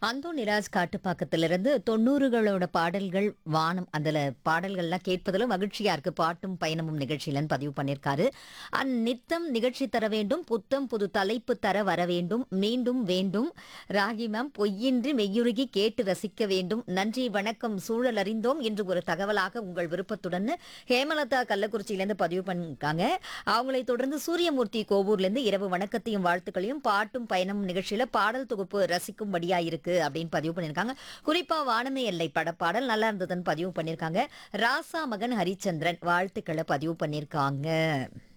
அந்தோனிராஜ் காட்டுப்பாக்கத்திலிருந்து தொண்ணூறுகளோட பாடல்கள் வானம் அதுல பாடல்கள்லாம் கேட்பதில் மகிழ்ச்சியா இருக்கு பாட்டும் பயணமும் நிகழ்ச்சியிலன்னு பதிவு பண்ணியிருக்காரு அந்நித்தம் நிகழ்ச்சி தர வேண்டும் புத்தம் புது தலைப்பு தர வர வேண்டும் மீண்டும் வேண்டும் ராகி மேம் பொய்யின்றி மெய்யுருகி கேட்டு ரசிக்க வேண்டும் நன்றி வணக்கம் சூழல் அறிந்தோம் என்று ஒரு தகவலாக உங்கள் விருப்பத்துடன் ஹேமலதா கள்ளக்குறிச்சியிலேருந்து பதிவு பண்ணிருக்காங்க அவங்களை தொடர்ந்து சூரியமூர்த்தி கோவூர்லேருந்து இரவு வணக்கத்தையும் வாழ்த்துக்களையும் பாட்டும் பயணமும் நிகழ்ச்சியில பாடல் தொகுப்பு ரசிக்கும்படியா இருக்கு அப்படின்னு பதிவு பண்ணியிருக்காங்க குறிப்பா வானமே எல்லை படப்பாடல் நல்லா இருந்ததுன்னு பதிவு பண்ணியிருக்காங்க ராசா மகன் ஹரிச்சந்திரன் வாழ்த்துக்களை பதிவு பண்ணியிருக்காங்க